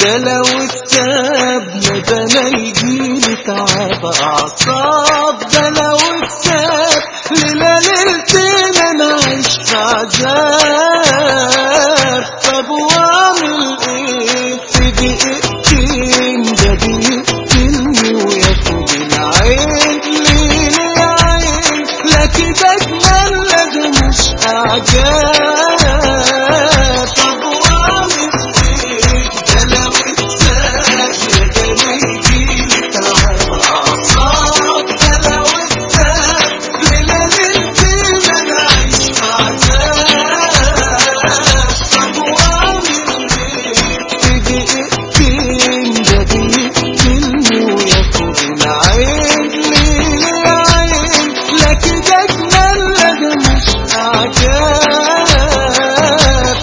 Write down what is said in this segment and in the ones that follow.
ده لو اتسابنا ده انا يجيلي تعب اعصاب ده لو اتساب ليلة ليلتين انا عايش في عذاب طب واعمل ايه في دقيقتين ده بيقتلني وياخد العين ليه يا عين لا كده جمال لا ده مش اعجاب طب واعمل ايه ده لو اتساب ده انا يجيلي تعب اعصاب ده لو اتساب ليلة ليلتين انا عايش في عذاب طب واعمل ايه في دقيقتين ده بيقتلني وياخد العين ليه يا عين لا كده جمال لا ده مش اعجاب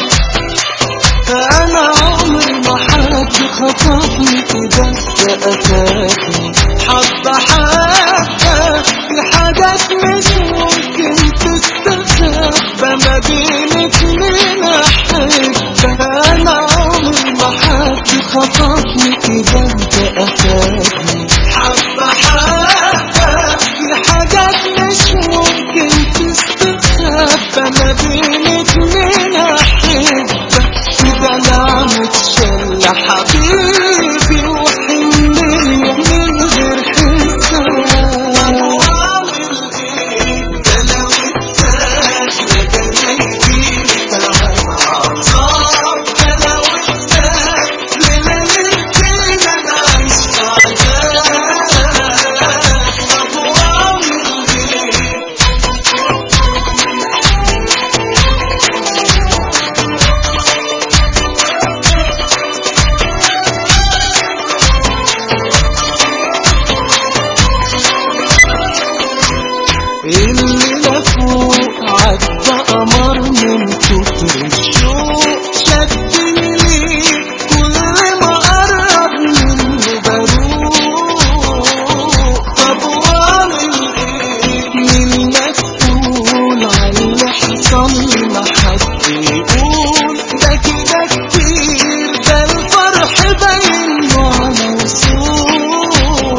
انا عمري ما حد خطفني كده فأتاكني حبة حبة في حاجات مش ممكن تستخبى ما بين اتنين احبة انا عمري ما حد خطفني كده فأتاكني حبة حبة في حاجات مش ممكن تستخبى ما بين اتنين احبة كده انا متشل حبيبي وحنين من غير حساب اللي لفوق عدى قمر من كتر الشوق شدني ليك كل ما قرب منه بروق طب واعمل ايه من مسؤول عن اللي حصل لي ما حد يقول ده كده كتير ده الفرح باين له على وصول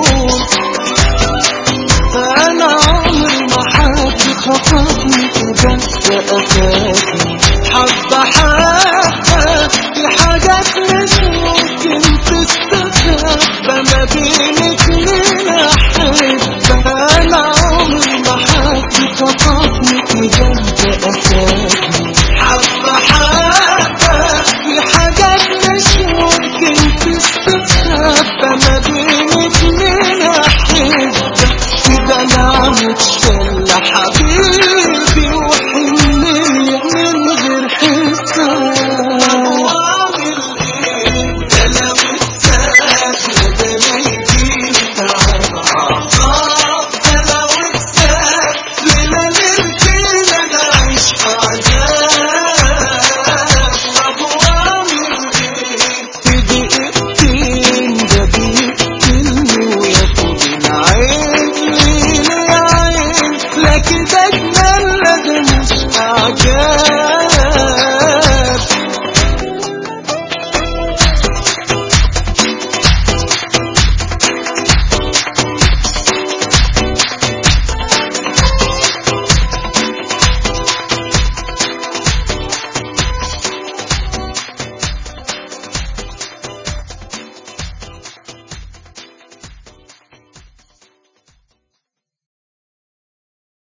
انا عمري ما حد خطفني كده فأتاكني حبة حبة في حاجات مش ممكن تستخبى ما بين اتنين احبة انا عمري ما حد خطفني كده فأتاكني حبة حبة في حاجات مش ممكن تستخبى ما بين اتنين احبة كده انا متشل حبيبي وحنية من غير حساب واعمل ايه ده انا متساب ده انا يجيلي تعب اعصاب ده انا متساب ليلة ليلتين انا عايش في عذاب طب واعمل ايه في دقيقتين ده بيقتلني وياخد العين ليه يا عين لا كده جمال لا ده